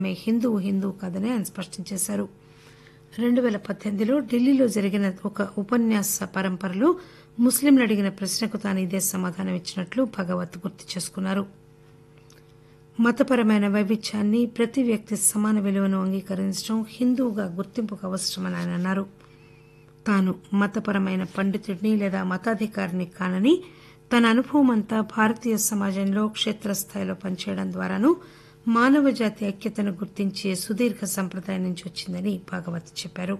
ఆమె హిందువు హిందువు కాదని ఆయన స్పష్టం చేశారు రెండు పేల పద్దెనిమిదిలో ఢిల్లీలో జరిగిన ఒక ఉపన్యాస పరంపరలో ముస్లింలు అడిగిన ప్రశ్నకు తాను ఇదే సమాధానం ఇచ్చినట్లు భగవత్ గుర్తు చేసుకున్నారు మతపరమైన వైవిధ్యాన్ని ప్రతి వ్యక్తి సమాన విలువను అంగీకరించడం హిందువుగా గుర్తింపుకు అవసరమని ఆయన అన్నారు తాను మతపరమైన పండితుడిని లేదా మతాధికారిని కానని తన అనుభవం అంతా భారతీయ సమాజంలో క్షేత్రస్థాయిలో పనిచేయడం ద్వారాను మానవ జాతి ఐక్యతను గుర్తించే సుదీర్ఘ సంప్రదాయం నుంచి వచ్చిందని భాగవత్ చెప్పారు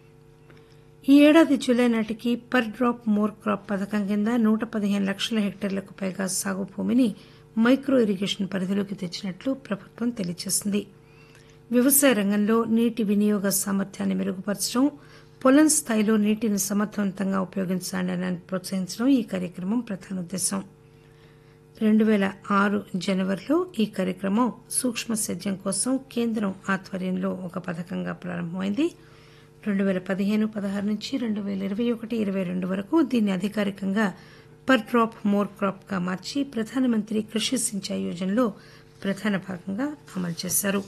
ఈ ఏడాది జులై నాటికి పర్ డ్రాప్ మోర్ క్రాప్ పథకం కింద నూట పదిహేను లక్షల హెక్టార్లకు పైగా సాగు భూమిని మైక్రో ఇరిగేషన్ పరిధిలోకి తెచ్చినట్లు ప్రభుత్వం తెలియజేసింది వ్యవసాయ రంగంలో నీటి వినియోగ సామర్థ్యాన్ని మెరుగుపరచడం పొలం స్థాయిలో నీటిని సమర్థవంతంగా ఉపయోగించాలని ప్రోత్సహించడం ఈ కార్యక్రమం ప్రధాన ఉద్దేశం రెండు పేల ఆరు జనవరిలో ఈ కార్యక్రమం సూక్ష్మ సేద్యం కోసం కేంద్రం ఆధ్వర్యంలో ఒక పథకంగా ప్రారంభమైంది రెండు పేల పదిహేను పదహారు నుంచి రెండు పేల ఇరవై ఒకటి ఇరవై రెండు వరకు దీన్ని అధికారికంగా పర్ డ్రాప్ మోర్ క్రాప్ గా మార్చి ప్రధానమంత్రి కృషి సించాయి యోజనలో ప్రధాన భాగంగా అమలు చేశారు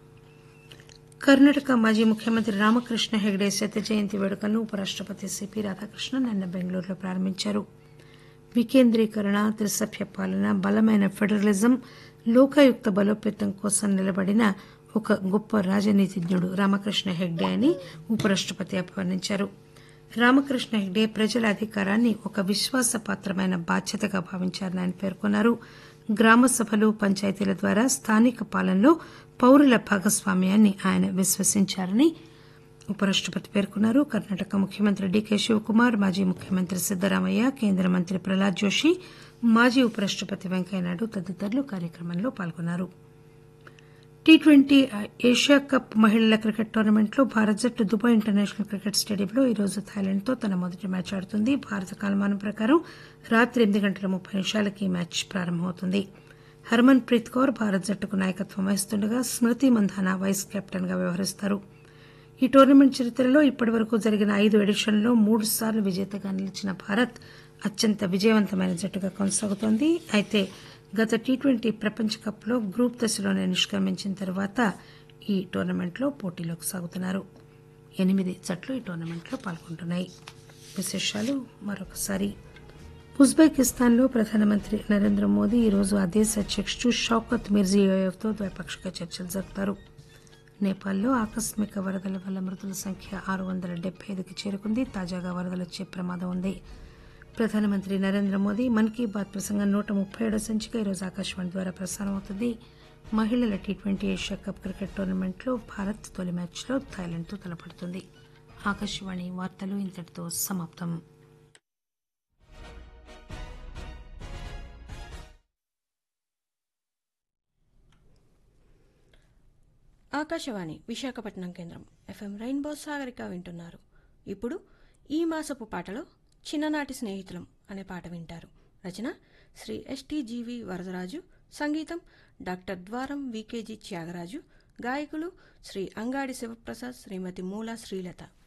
కర్ణాటక మాజీ ముఖ్యమంత్రి రామకృష్ణ హెగ్డే శత జయంతి వేడుకలను ఉపరాష్టపతి సిపి రాధాకృష్ణన్ నిన్న బెంగళూరులో ప్రారంభించారు వికేంద్రీకరణ త్రిసభ్య పాలన బలమైన ఫెడరలిజం లోకాయుక్త బలోపేతం కోసం నిలబడిన ఒక గొప్ప రాజనీతిజ్ఞుడు రామకృష్ణ హెగ్డే అని ఉపరాష్టపతి అభివర్ణించారు రామకృష్ణ హెగ్డే ప్రజల అధికారాన్ని ఒక విశ్వాసపాత్రమైన బాధ్యతగా భావించారని ఆయన పేర్కొన్నారు గ్రామ సభలు పంచాయతీల ద్వారా స్థానిక పాలనలో పౌరుల భాగస్వామ్యాన్ని ఆయన విశ్వసించారని ఉపరాష్టపతి పేర్కొన్నారు కర్ణాటక ముఖ్యమంత్రి డీకే శివకుమార్ మాజీ ముఖ్యమంత్రి సిద్దరామయ్య కేంద్ర మంత్రి ప్రహ్లాద్ జోషి మాజీ ఉపరాష్టపతి వెంకయ్యనాయుడు తదితరులు కార్యక్రమంలో పాల్గొన్నారు టీ ట్వంటీ ఏషియా కప్ మహిళల క్రికెట్ టోర్నమెంట్లో భారత జట్టు దుబాయ్ ఇంటర్నేషనల్ క్రికెట్ స్టేడియంలో ఈరోజు థాయిలాండ్తో తన మొదటి మ్యాచ్ ఆడుతుంది భారత కాలమానం ప్రకారం రాత్రి ఎనిమిది గంటల ముప్పై నిమిషాలకి ఈ మ్యాచ్ ప్రారంభమవుతుంది హర్మన్ ప్రీత్ కౌర్ భారత జట్టుకు నాయకత్వం వహిస్తుండగా స్మృతి మంధానా వైస్ కెప్టెన్ గా వ్యవహరిస్తారు ఈ టోర్నమెంట్ చరిత్రలో ఇప్పటివరకు జరిగిన ఐదు ఎడిషన్లలో మూడు సార్లు విజేతగా నిలిచిన భారత్ అత్యంత విజయవంతమైన జట్టుగా కొనసాగుతోంది అయితే గత టీ ట్వంటీ ప్రపంచ కప్లో గ్రూప్ దశలోనే నిష్క్రమించిన తర్వాత ఈ టోర్నమెంట్లో పోటీలోకి సాగుతున్నారు ఎనిమిది జట్లు ఈ టోర్నమెంట్లో పాల్గొంటున్నాయి విశేషాలు మరొకసారి ఉజ్బెకిస్తాన్లో ప్రధానమంత్రి నరేంద్ర మోదీ ఈరోజు ఆ దేశ అధ్యక్షుడు షౌకత్ మిర్జియోయెవ్తో ద్వైపాక్షిక చర్చలు జరుపుతారు నేపాల్లో ఆకస్మిక వరదల వల్ల మృతుల సంఖ్య ఆరు వందల డెబ్బై ఐదుకి చేరుకుంది తాజాగా వరదలు వచ్చే ప్రమాదం ఉంది ప్రధానమంత్రి నరేంద్ర మోదీ మన్ కీ బాత్ ప్రసంగం నూట ముప్పై ఏడో సంచిక ఈరోజు ఆకాశవాణి ద్వారా ప్రసారం అవుతుంది మహిళల T twenty Asia Cup cricket టోర్నమెంట్లో భారత్ తొలి మ్యాచ్లో థాయిలాండ్తో తలపడుతుంది ఆకాశవాణి వార్తలు ఇంతటితో సమాప్తం ఆకాశవాణి విశాఖపట్నం కేంద్రం ఎఫ్ఎం రెయిన్బో సాగరిక వింటున్నారు ఇప్పుడు ఈ మాసపు పాటలో చిన్ననాటి స్నేహితులం అనే పాట వింటారు రచన శ్రీ ఎస్టీజీవి వరదరాజు సంగీతం డాక్టర్ ద్వారం వికేజీ త్యాగరాజు గాయకులు శ్రీ అంగాడి శివప్రసాద్ శ్రీమతి మూలా శ్రీలత